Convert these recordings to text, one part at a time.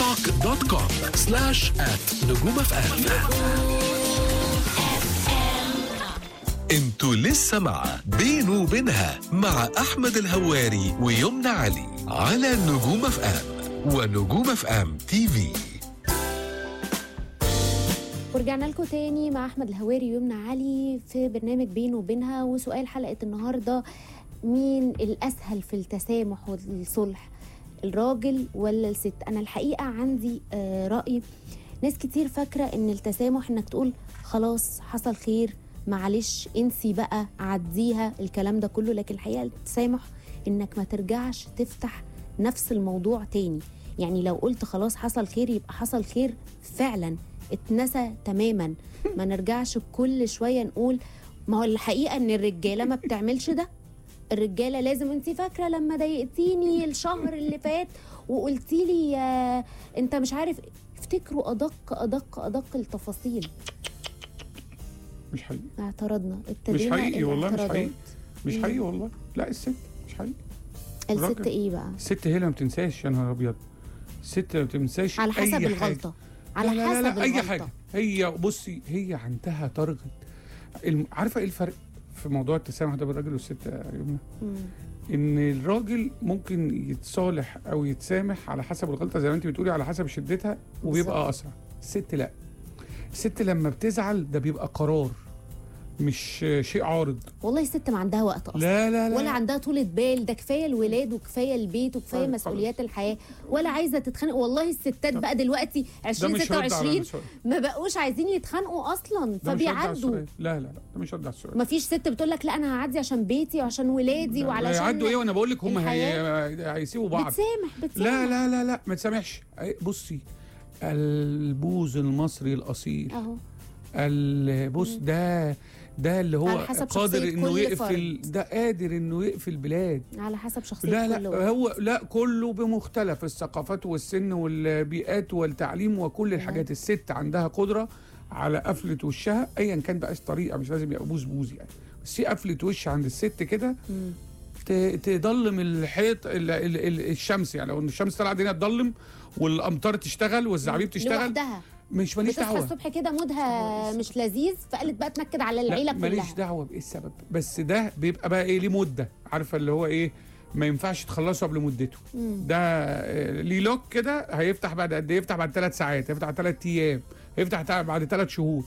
توك دوت كوم سلاش ات نجوم اف ام انتوا لسه مع بينه وبينها مع احمد الهواري ويمنى علي على نجوم اف ام ونجوم اف ام تي في ورجعنا لكم تاني مع احمد الهواري ويمنى علي في برنامج بينه وبينها وسؤال حلقه النهارده مين الاسهل في التسامح والصلح الراجل ولا الست انا الحقيقه عندي آه راي ناس كتير فاكره ان التسامح انك تقول خلاص حصل خير معلش انسي بقى عديها الكلام ده كله لكن الحقيقه التسامح انك ما ترجعش تفتح نفس الموضوع تاني يعني لو قلت خلاص حصل خير يبقى حصل خير فعلا اتنسى تماما ما نرجعش كل شويه نقول ما هو الحقيقه ان الرجاله ما بتعملش ده الرجاله لازم انت فاكره لما ضايقتيني الشهر اللي فات وقلتي لي آه انت مش عارف افتكروا ادق ادق ادق التفاصيل مش حقيقي اعترضنا مش ابتدينا حقيقي والله مش الاعتراضات. حقيقي مش مم. حقيقي والله لا الست مش حقيقي الست الراجل. ايه بقى الست هي اللي ما بتنساش يا نهار ابيض الست ما بتنساش على حسب أي حاجة. الغلطه على لا لا حسب لا لا اي الغلطة. حاجه هي بصي هي عندها تارجت الم- عارفه ايه الفرق في موضوع التسامح ده بين الراجل والست يا يمنى مم. ان الراجل ممكن يتصالح او يتسامح على حسب الغلطه زي ما انت بتقولي على حسب شدتها وبيبقى بالظبط. اسرع الست لا الست لما بتزعل ده بيبقى قرار مش شيء عارض والله الست ما عندها وقت اصلا لا لا لا ولا عندها طولة بال ده كفايه الولاد وكفايه البيت وكفايه خالص، مسؤوليات الحياه ولا عايزه تتخانق والله الستات بقى دلوقتي ده مش رد على 2026 السؤال ما بقوش عايزين يتخانقوا اصلا ده مش رد على فبيعدوا السؤال. لا لا لا ده مش رد على السؤال ما فيش ست بتقول لك لا انا هعدي عشان بيتي وعشان ولادي وعلشان يعدوا ايه وانا بقول لك هم هي... الحياة. هيسيبوا بعض بتسامح بتسامح لا لا لا لا ما تسامحش أي- بصي البوز المصري الاصيل اهو ال- بص ده ده اللي هو على حسب قادر شخصية انه كل يقفل ده قادر انه يقفل بلاد على حسب شخصيه لا كل لا واحد. هو لا كله بمختلف الثقافات والسن والبيئات والتعليم وكل الحاجات الست عندها قدره على قفله وشها ايا كان بقى الطريقه مش لازم يبقى بوز بوز يعني بس في قفله وش عند الست كده مم. ت- تضلم الحيط ال ال ال الشمس يعني لو الشمس طلعت الدنيا تضلم والامطار تشتغل والزعابيب تشتغل لوحدها مش ماليش بتصحى دعوه الصبح كده مودها مش لذيذ فقالت بقى تنكد على العيله لا ماليش كلها دعوه بايه السبب بس ده بيبقى بقى ايه ليه مده عارفه اللي هو ايه ما ينفعش تخلصه قبل مدته مم. ده آه، ليه لوك كده هيفتح بعد قد ايه يفتح بعد ثلاث ساعات هيفتح بعد ثلاث ايام هيفتح تع- بعد ثلاث شهور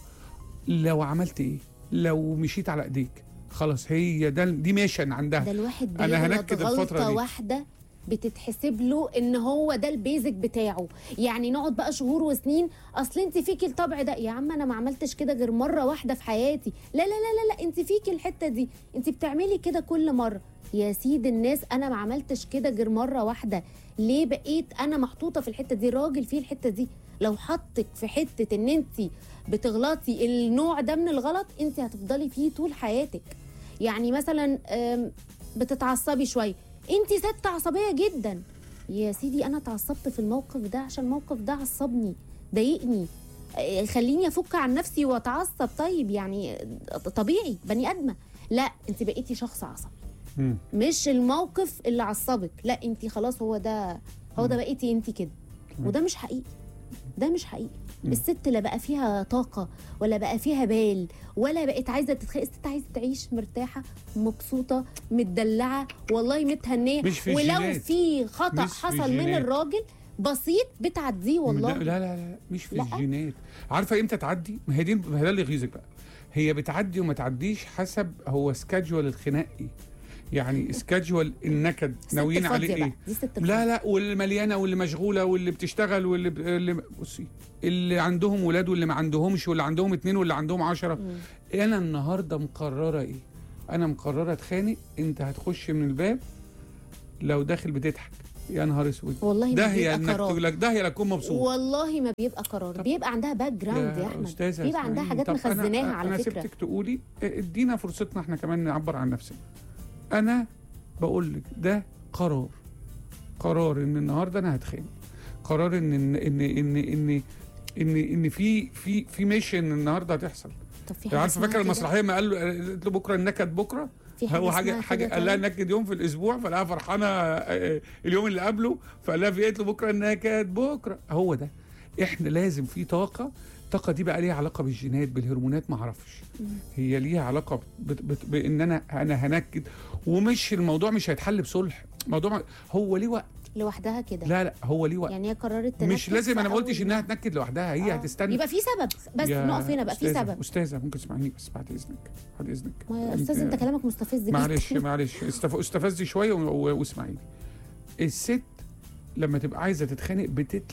لو عملت ايه لو مشيت على ايديك خلاص هي ده دي ميشن عندها ده الواحد أنا بيغلط هنكد الفترة غلطه دي. واحده بتتحسب له ان هو ده البيزك بتاعه يعني نقعد بقى شهور وسنين اصل انت فيكي الطبع ده يا عم انا ما عملتش كده غير مره واحده في حياتي لا لا لا لا, لا انت فيكي الحته دي انت بتعملي كده كل مره يا سيد الناس انا ما عملتش كده غير مره واحده ليه بقيت انا محطوطه في الحته دي راجل فيه الحته دي لو حطك في حته ان انت بتغلطي النوع ده من الغلط انت هتفضلي فيه طول حياتك يعني مثلا أم، بتتعصبي شويه انت ست عصبيه جدا يا سيدي انا اتعصبت في الموقف ده عشان الموقف ده عصبني ضايقني اه، خليني افك عن نفسي واتعصب طيب يعني اه، طبيعي بني ادمه لا انت بقيتي شخص عصبي مم. مش الموقف اللي عصبك لا انت خلاص هو ده هو ده بقيتي انت كده تمام. وده مش حقيقي ده مش حقيقي مم. الست لا بقى فيها طاقة ولا بقى فيها بال ولا بقت عايزة تتخيل الست عايزة تعيش مرتاحة مبسوطة متدلعة والله متهنية مش في ولو الجينات. في خطأ مش في حصل من الجينات. الراجل بسيط بتعديه والله لا لا لا, لا مش في لا. الجينات عارفه امتى تعدي ما هي دي ما هي ده اللي يغيظك بقى هي بتعدي وما تعديش حسب هو سكادجوال الخناق ايه يعني سكادجوال النكد ست ناويين عليه فاضية ايه بقى. دي ست لا فاضية. لا واللي مليانه واللي مشغوله واللي بتشتغل واللي ب... اللي بصي اللي عندهم ولاد واللي ما عندهمش واللي عندهم اتنين واللي عندهم عشرة مم. انا النهارده مقرره ايه انا مقرره اتخانق انت هتخش من الباب لو داخل بتضحك يا نهار اسود والله ما ده هي بيبقى انك قرار تقول لك ده هي تكون مبسوط والله ما بيبقى قرار طب- بيبقى عندها باك جراوند يا احمد أستاذة بيبقى عندها إسماعيل، حاجات طب أنا- مخزناها على انا فكرة سبتك تقولي ادينا فرصتنا احنا كمان نعبر عن نفسنا انا بقول لك ده قرار قرار ان النهارده انا هتخانق قرار ان ان ان ان ان ان, إن في في في ميشن النهارده هتحصل طب في حاجة عارفه اسمها فاكره كده؟ المسرحيه ما قال له قالت له بكره النكد بكره في حاجه هو حاجه اسمها حاجه كده قال لها طيب؟ نكد يوم في الاسبوع فلقاها فرحانه آه، اليوم اللي قبله فقال لها في قالت له بكره النكد بكره هو ده احنا لازم في طاقه الطاقه دي بقى ليها علاقه بالجينات بالهرمونات ما اعرفش مم. هي ليها علاقه بت بت بان انا انا هنكد ومش الموضوع مش هيتحل بصلح موضوع هو ليه وقت لوحدها كده لا لا هو ليه وقت يعني هي قررت مش تنكد لازم في انا ما قلتش أول انها ما- تنكد لوحدها هي آه. هتستنى يبقى في سبب بس يا نقف هنا بقى في أستاذة- سبب استاذه ممكن تسمعيني بس بعد اذنك بعد اذنك ما يا استاذ انت كلامك مستفز جدا معلش معلش استف... استفزي شويه و- و- واسمعيني الست لما تبقى عايزه تتخانق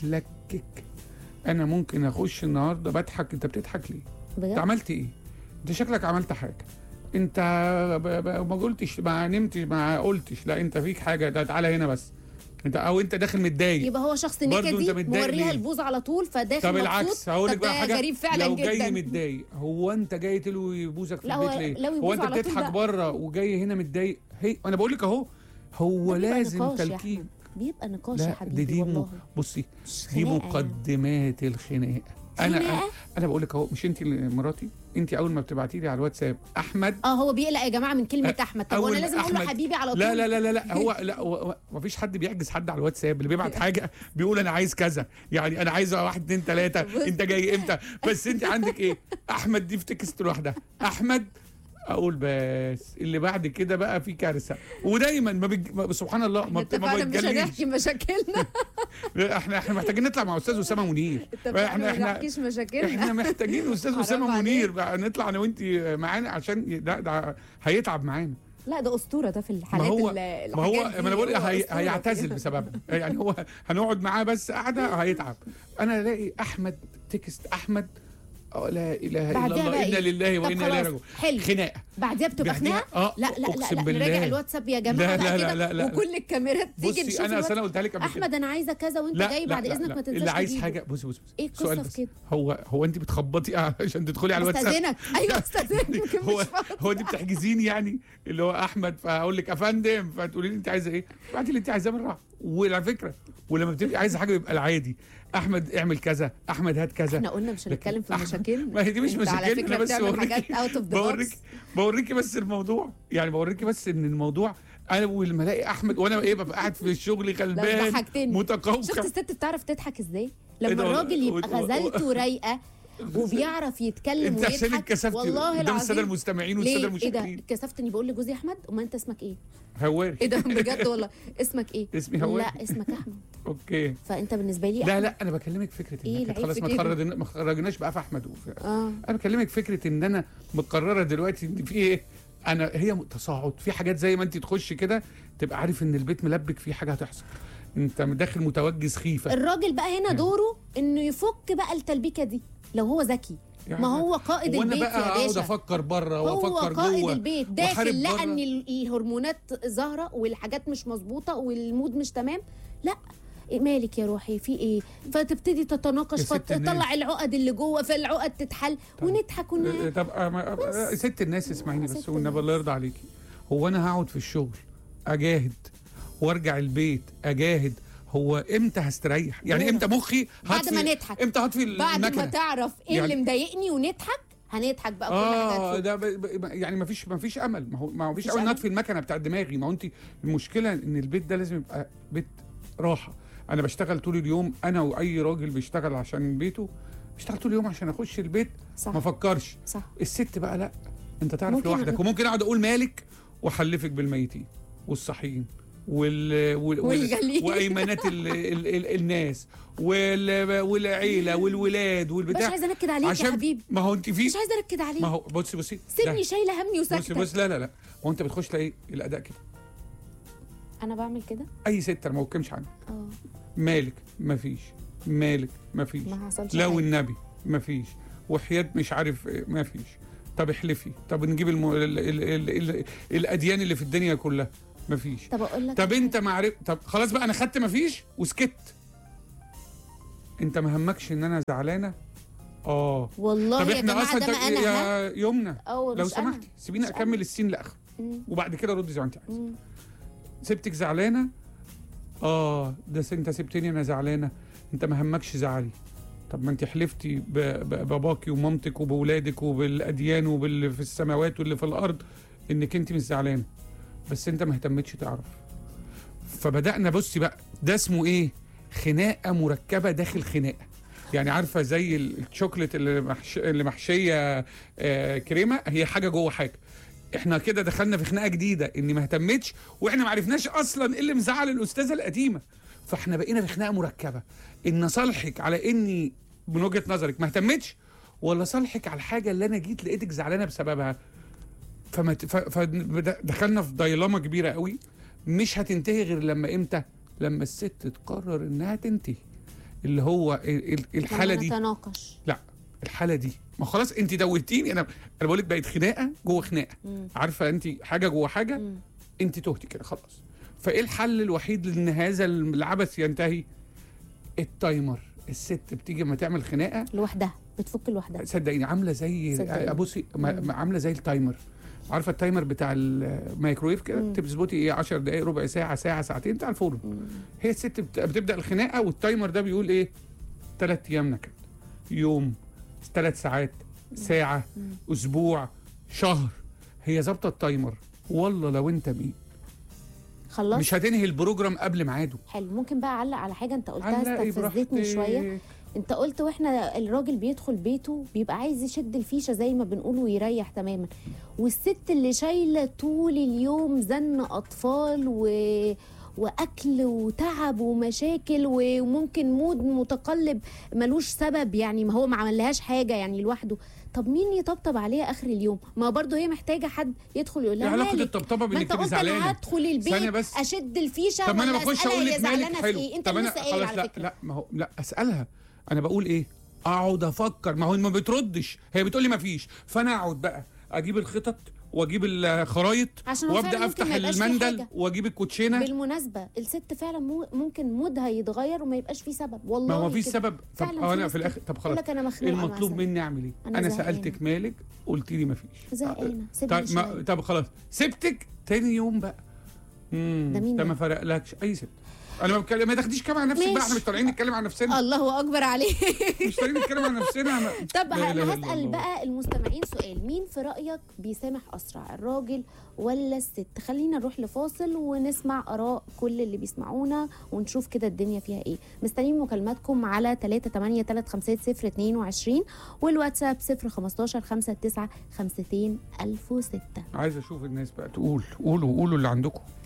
بتتلكك انا ممكن اخش النهارده بضحك انت بتضحك ليه انت بجد عملت ايه انت شكلك عملت حاجه انت ب... ب... ما قلتش ما نمتش ما قلتش لا انت فيك حاجه ده تعالى هنا بس انت او انت داخل متضايق يبقى هو شخص برضه نكدي أنت متضايق موريها ليه؟ البوز على طول فداخل طب مبسوط العكس هقول لك طب بقى ده حاجه غريب فعلا لو جدا جاي متضايق هو انت جاي تلوي بوزك في لا، البيت هو ليه؟ لو هو يبوظ انت على طول بتضحك لا. بره وجاي هنا متضايق هي انا بقول لك اهو هو ده بيبقى لازم نقاش يا تلكيك أحمد. بيبقى نقاش يا لا حبيبي دي دي م... والله بصي مش دي خناقة يعني. مقدمات الخناقه انا انا, خناقة؟ أنا بقول لك اهو مش انت اللي مراتي انت اول ما بتبعتي لي على الواتساب احمد اه هو بيقلق يا جماعه من كلمه أ- احمد طب أول وانا ما لازم اقول له أحمد- حبيبي على طول لا لا لا لا لا هو لا هو ما فيش حد بيحجز حد على الواتساب اللي بيبعت حاجه بيقول انا عايز كذا يعني انا عايز واحد اتنين تلاته انت جاي امتى بس انت عندك ايه احمد دي في تكست لوحدها احمد اقول بس اللي بعد كده بقى في كارثه ودايما ما بج... ما- سبحان الله ما, احنا بت... ما اتفقنا مش بتجليش هنحكي مشاكلنا احنا احنا محتاجين نطلع مع استاذ اسامه منير اتفقنا احنا ما احنا نحكيش مشاكلنا احنا محتاجين استاذ حرام اسامه عليك. منير بقى نطلع انا وانت معانا عشان ي- ده, ده هيتعب معانا لا ده اسطوره ده في ما الحالات هو ال- ما هو الحاجات دي ما انا بقول هو هي أسطورة هيعتزل فيها. بسببها يعني هو هنقعد معاه بس قاعده هيتعب انا الاقي احمد تكست احمد أه لا اله الا بعدها الله بقى انا إيه؟ لله طب وانا اليه خلاص راجعون حلو خناقه بعديها بتبقى بعديها- خناقه اه لا لا لا اقسم لا بالله نراجع الواتساب يا جماعه لا، بقى لا، كده لا، لا. وكل الكاميرات تيجي بصي نشوف انا الواتس- انا قلتها لك قبل كده احمد انا عايزه كذا وانت جاي بعد اذنك ما تنساش اللي عايز تجيبه. حاجه بص بص بص ايه سؤال القصه بس في كده هو هو انت بتخبطي عشان تدخلي على الواتساب استاذنك ايوه استاذنك يمكن هو مش فاضي. هو انت بتحجزيني يعني اللي هو احمد فهقول لك افندم فتقولي لي انت عايزه ايه ابعتي اللي انت عايزاه بالراحه وعلى فكره ولما بتبقي عايزه حاجه يبقى العادي احمد اعمل كذا احمد هات كذا احنا قلنا مش هنتكلم في لكن- مشاكلنا ما هي دي مش انت على مشاكلنا فكره بس بتعمل حاجات بوريكي اوت اوف ذا بوريكي بوريكي بس الموضوع يعني بوريكي بس ان الموضوع انا اول ما الاقي احمد وانا ايه ببقى قاعد في الشغل لا غلبان ضحكتني شفت متقوقع الست بتعرف تضحك ازاي إيه لما ده؟ الراجل يبقى و- و- غزلته رايقه وبيعرف يتكلم انت عشان ويضحك اتكسفتي والله قدام الساده العظيم المستمعين والساده ليه ايه ده المشاهدين اتكسفت اني بقول لجوزي احمد امال انت اسمك ايه هواري ايه ده بجد والله اسمك ايه اسمي هواري لا اسمك احمد اوكي فانت بالنسبه لي لا أحمد. لا انا بكلمك فكره إيه انك العيب خلاص في ما كده؟ تخرجنا- ما خرجناش بقى في احمد وفي اه انا بكلمك فكره ان انا مقرره دلوقتي ان في ايه انا هي تصاعد في حاجات زي ما انت تخش كده تبقى عارف ان البيت ملبك فيه حاجه هتحصل انت داخل متوجس خيفه الراجل بقى هنا يعني. دوره انه يفك بقى التلبيكه دي لو هو ذكي يعني ما هو قائد وانا البيت بقى يا اقعد باشا افكر بره هو وافكر قائد جوه البيت وأحارب داخل لقى بره. ان ال- الهرمونات ظاهره والحاجات مش مظبوطه والمود مش تمام لا إيه مالك يا روحي في ايه فتبتدي تتناقش يا ست الناس. فتطلع العقد اللي جوه فالعقد تتحل طيب. ونضحك ون... آه، طب آه، ما- آه، ست الناس اسمعيني ست بس والنبي الناس. الله يرضى عليكي هو انا هقعد في الشغل اجاهد وارجع البيت اجاهد هو امتى هستريح يعني دورك. امتى مخي بعد هطفي- ما نضحك. امتى هطفي بعد ما المكنه تعرف ايه يعني- اللي مضايقني ونضحك هنضحك بقى كل اه حاجه ده ب... ب... يعني ما فيش ما فيش امل ما هو ما فيش مفيش امل أمل؟ نطفي المكنه بتاع دماغي ما هو انت المشكله ان البيت ده لازم يبقى بيت راحه انا بشتغل طول اليوم انا واي راجل بيشتغل عشان بيته بيشتغل طول اليوم عشان اخش البيت صح ما افكرش صح الست بقى لا انت تعرف ممكن- لوحدك وممكن اقعد اقول مالك واحلفك بالميتين والصحيين وال... وال... والجليد. وايمانات ال... ال... ال... الناس وال... والعيله والولاد مش والبتاع عايزه انكد عليك يا عشان حبيبي ما هو انت في مش عايزه انكد عليك ما هو بصي بصي سيبني لا. شايله همي بصي وساكته بص لا لا لا هو انت بتخش تلاقي الاداء كده انا بعمل كده اي ست أنا ما بتكلمش عنك اه مالك مفيش مالك مفيش ما حصلش لا حاجة. والنبي مفيش وحياة مش عارف إيه، مفيش طب احلفي طب نجيب الم... ال... ال... ال... ال... الاديان اللي في الدنيا كلها مفيش طب اقول لك طب انت ما عرف طب خلاص بقى انا خدت مفيش وسكت انت ما همكش ان انا زعلانه اه والله طب يا احنا جماعه اصلا ده طب ما انا ها؟ يا يمنى أو لو مش أنا. سمحتي سيبيني مش اكمل السين لاخر مم. وبعد كده ردي زي ما انت عايزه مم. سبتك زعلانه اه ده س- انت سبتني انا زعلانه انت ما همكش زعلي طب ما انت حلفتي ب- ب- باباكي ومامتك وبولادك وبالاديان وباللي في السماوات واللي في الارض انك انت مش زعلانه بس انت ما اهتمتش تعرف فبدانا بصي بقى ده اسمه ايه خناقه مركبه داخل خناقه يعني عارفه زي ال- الشوكليت اللي محش... اللي محشيه آه كريمه هي حاجه جوه حاجه احنا كده دخلنا في خناقه جديده اني ما اهتمتش واحنا ما عرفناش اصلا ايه اللي مزعل الاستاذه القديمه فاحنا بقينا في خناقه مركبه ان صالحك على اني من وجهه نظرك ما اهتمتش ولا صالحك على الحاجه اللي انا جيت لقيتك زعلانه بسببها فما ت- ف- فدخلنا في دايلاما كبيره قوي مش هتنتهي غير لما امتى لما الست تقرر انها تنتهي اللي هو ال- ال- الحاله لما دي نتناقش لا الحاله دي ما خلاص انت دوتيني انا انا بقول لك بقت خناقه جوه خناقه مم. عارفه انت حاجه جوه حاجه مم. انت تهتي كده خلاص فايه الحل الوحيد لان هذا العبث ينتهي التايمر الست بتيجي لما تعمل خناقه لوحدها بتفك لوحدها صدقيني عامله زي صدقيني. ابصي ما- ما- عامله زي التايمر عارفه التايمر بتاع الميكرويف كده مم. تظبطي ايه 10 دقائق ربع ساعه ساعه ساعتين بتاع الفرن مم. هي الست بت- بتبدا الخناقه والتايمر ده بيقول ايه ثلاث ايام نكد يوم ثلاث ساعات ساعه مم. اسبوع شهر هي ظابطه التايمر والله لو انت مين خلصت مش هتنهي البروجرام قبل ميعاده حلو ممكن بقى اعلق على حاجه انت قلتها علقي استفزتني شويه براحتك. انت قلت واحنا الراجل بيدخل بيته بيبقى عايز يشد الفيشه زي ما بنقول ويريح تماما والست اللي شايله طول اليوم زن اطفال و واكل وتعب ومشاكل وممكن مود متقلب ملوش سبب يعني ما هو ما عملهاش حاجه يعني لوحده طب مين يطبطب عليها اخر اليوم ما برضه هي محتاجه حد يدخل يقول ايه لها علاقه مالك الطبطبه ما بانك انت تبقي قلت انا زعلانه هدخل ثانية البيت بس. اشد الفيشه طب ما انا ولا بخش أسألها اقول هي لك مالك زعلانه في حلو ايه انت طب اللي انا لسه قايل خلاص على لا فكره لا ما هو لا اسالها انا بقول ايه اقعد افكر ما هو ما بتردش هي بتقول لي ما فيش فانا اقعد بقى اجيب الخطط واجيب الخرايط عشان هو فعلا وابدا ممكن افتح ما يبقاش فيه المندل حاجة. واجيب الكوتشينه بالمناسبه الست فعلا مو ممكن مودها يتغير وما يبقاش فيه سبب والله ما هو في كده. سبب طب فعلا أه في انا ناس في الاخر كده. طب يقول خلاص لك انا مخنوقه المطلوب مثلاً. مني اعمل ايه أنا انا زهقانة. سالتك مالك قلت لي ما فيش زهقانه سيبني طب, ما شوية. طب خلاص سبتك تاني يوم بقى امم ده مين ده ده؟ ما فرقلكش اي ست انا ما بتكلم ما تاخديش كلام عن نفسك ماشي. بقى احنا مش طالعين نتكلم عن نفسنا الله اكبر عليك مش طالعين نتكلم عن نفسنا ما- طب لا إله إلا هسال الله. بقى المستمعين سؤال مين في رايك بيسامح اسرع الراجل ولا الست خلينا نروح لفاصل ونسمع اراء كل اللي بيسمعونا ونشوف كده الدنيا فيها ايه مستنيين مكالماتكم على 3835022 والواتساب 015 59 52 1006 عايز اشوف الناس بقى تقول قولوا قولوا اللي عندكم